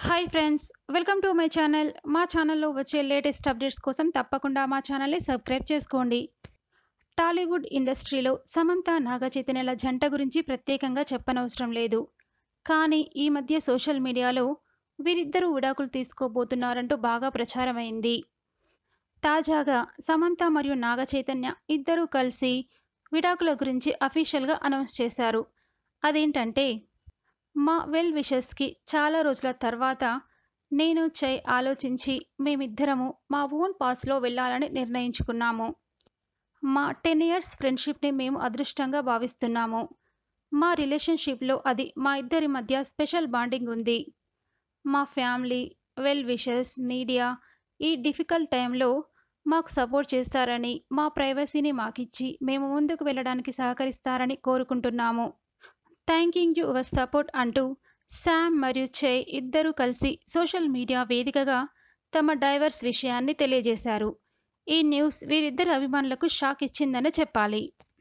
hi friends welcome to my channel మా ఛానల్లో వచ్చే లేటెస్ట్ అప్డేట్స్ కోసం తప్పకుండా మా ఛానల్ని సబ్స్క్రైబ్ చేసుకోండి టాలీవుడ్ ఇండస్ట్రీలో సమంత నాగ చైతన్యల జంట గురించి ప్రత్యేకంగా చెప్పనవసరం లేదు కానీ ఈ మధ్య సోషల్ మీడియాలో వీరిద్దరూ విడాకులు తీసుకోబోతున్నారంటూ బాగా ప్రచారమైంది తాజాగా సమంత మరియు నాగ చైతన్య ఇద్దరూ కలిసి విడాకుల గురించి అఫీషియల్గా అనౌన్స్ చేశారు అదేంటంటే మా వెల్ విషెస్కి చాలా రోజుల తర్వాత నేను చై ఆలోచించి మేమిద్దరము మా ఓన్ పాస్లో వెళ్ళాలని నిర్ణయించుకున్నాము మా టెన్ ఇయర్స్ ఫ్రెండ్షిప్ని మేము అదృష్టంగా భావిస్తున్నాము మా రిలేషన్షిప్లో అది మా ఇద్దరి మధ్య స్పెషల్ బాండింగ్ ఉంది మా ఫ్యామిలీ వెల్ విషెస్ మీడియా ఈ డిఫికల్ట్ టైంలో మాకు సపోర్ట్ చేస్తారని మా ప్రైవసీని మాకిచ్చి మేము ముందుకు వెళ్ళడానికి సహకరిస్తారని కోరుకుంటున్నాము థ్యాంకింగ్ యూ యువర్ సపోర్ట్ అంటూ శామ్ మరియు చే ఇద్దరూ కలిసి సోషల్ మీడియా వేదికగా తమ డైవర్స్ విషయాన్ని తెలియజేశారు ఈ న్యూస్ వీరిద్దరు అభిమానులకు షాక్ ఇచ్చిందని చెప్పాలి